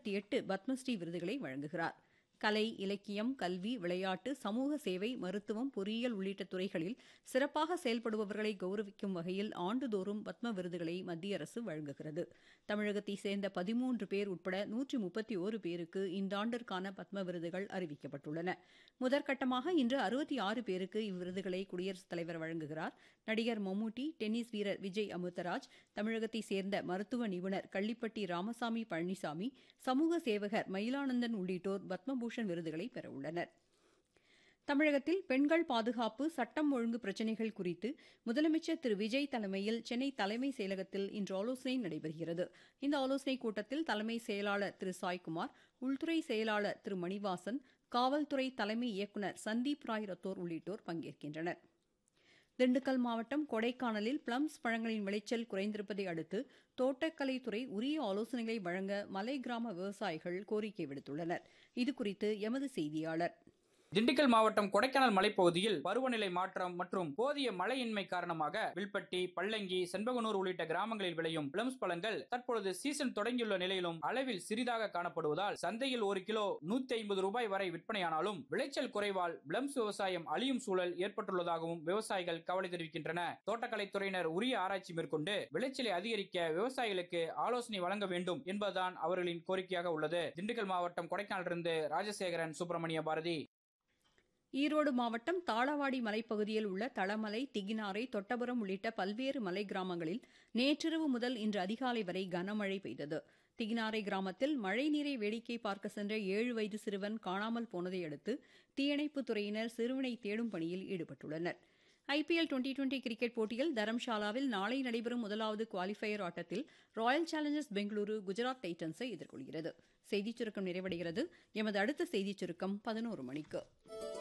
ஐம்பத்தி எட்டு பத்மஸ்ரீ விருதுகளை வழங்குகிறார் கலை இலக்கியம் கல்வி விளையாட்டு சமூக சேவை மருத்துவம் பொறியியல் உள்ளிட்ட துறைகளில் சிறப்பாக செயல்படுபவர்களை கௌரவிக்கும் வகையில் ஆண்டுதோறும் பத்ம விருதுகளை மத்திய அரசு வழங்குகிறது தமிழகத்தை சேர்ந்த பதிமூன்று பேர் உட்பட நூற்றி முப்பத்தி ஓரு பேருக்கு இந்த ஆண்டிற்கான பத்ம விருதுகள் அறிவிக்கப்பட்டுள்ளன முதற்கட்டமாக இன்று அறுபத்தி ஆறு பேருக்கு இவ்விருதுகளை குடியரசுத் தலைவர் வழங்குகிறார் நடிகர் மம்முட்டி டென்னிஸ் வீரர் விஜய் அமிர்தராஜ் தமிழகத்தை சேர்ந்த மருத்துவ நிபுணர் கள்ளிப்பட்டி ராமசாமி பழனிசாமி சமூக சேவகர் மயிலானந்தன் உள்ளிட்டோர் பத்மபூஷன் விருதுகளை பெறவுள்ளனர் தமிழகத்தில் பெண்கள் பாதுகாப்பு சட்டம் ஒழுங்கு பிரச்சினைகள் குறித்து முதலமைச்சர் திரு விஜய் தலைமையில் சென்னை தலைமை செயலகத்தில் இன்று ஆலோசனை நடைபெறுகிறது இந்த ஆலோசனைக் கூட்டத்தில் தலைமை செயலாளர் திரு சாய்குமார் உள்துறை செயலாளர் திரு மணிவாசன் காவல்துறை தலைமை இயக்குநர் சந்தீப் ராய் ரத்தோர் உள்ளிட்டோர் பங்கேற்கின்றனர் திண்டுக்கல் மாவட்டம் கொடைக்கானலில் பிளம்ஸ் பழங்களின் விளைச்சல் குறைந்திருப்பதை அடுத்து தோட்டக்கலைத்துறை உரிய ஆலோசனைகளை வழங்க மலை கிராம விவசாயிகள் கோரிக்கை விடுத்துள்ளனர் இதுகுறித்து எமது செய்தியாளர் திண்டுக்கல் மாவட்டம் கொடைக்கானல் மலைப்பகுதியில் பருவநிலை மாற்றம் மற்றும் போதிய மழையின்மை காரணமாக வில்பட்டி பள்ளங்கி செண்பகனூர் உள்ளிட்ட கிராமங்களில் விளையும் பிளம்ஸ் பழங்கள் தற்பொழுது சீசன் தொடங்கியுள்ள நிலையிலும் அளவில் சிறிதாக காணப்படுவதால் சந்தையில் ஒரு கிலோ நூத்தி ஐம்பது ரூபாய் வரை விற்பனையானாலும் விளைச்சல் குறைவால் பிளம்ஸ் விவசாயம் அழியும் சூழல் ஏற்பட்டுள்ளதாகவும் விவசாயிகள் கவலை தெரிவிக்கின்றன தோட்டக்கலைத்துறையினர் உரிய ஆராய்ச்சி மேற்கொண்டு விளைச்சலை அதிகரிக்க விவசாயிகளுக்கு ஆலோசனை வழங்க வேண்டும் என்பதுதான் அவர்களின் கோரிக்கையாக உள்ளது திண்டுக்கல் மாவட்டம் கொடைக்கானலிருந்து ராஜசேகரன் சுப்பிரமணிய பாரதி ஈரோடு மாவட்டம் தாளவாடி மலைப்பகுதியில் உள்ள தளமலை திகினாரை தொட்டபுரம் உள்ளிட்ட பல்வேறு மலை கிராமங்களில் நேற்றிரவு முதல் இன்று அதிகாலை வரை கனமழை பெய்தது திகினாரை கிராமத்தில் மழைநீரை வேடிக்கை பார்க்க சென்ற ஏழு வயது சிறுவன் காணாமல் போனதை அடுத்து தீயணைப்புத் துறையினர் சிறுவனை தேடும் பணியில் ஈடுபட்டுள்ளனர் ஐபிஎல் டுவெண்டி டுவெண்டி கிரிக்கெட் போட்டியில் தரம்ஷாலாவில் நாளை நடைபெறும் முதலாவது குவாலிஃபயர் ஆட்டத்தில் ராயல் சேலஞ்சர்ஸ் பெங்களூரு குஜராத் டைட்டன்ஸை எதிர்கொள்கிறது செய்திச் சுருக்கம் நிறைவடைகிறது எமது அடுத்த செய்திச் சுருக்கம் பதினோரு மணிக்கு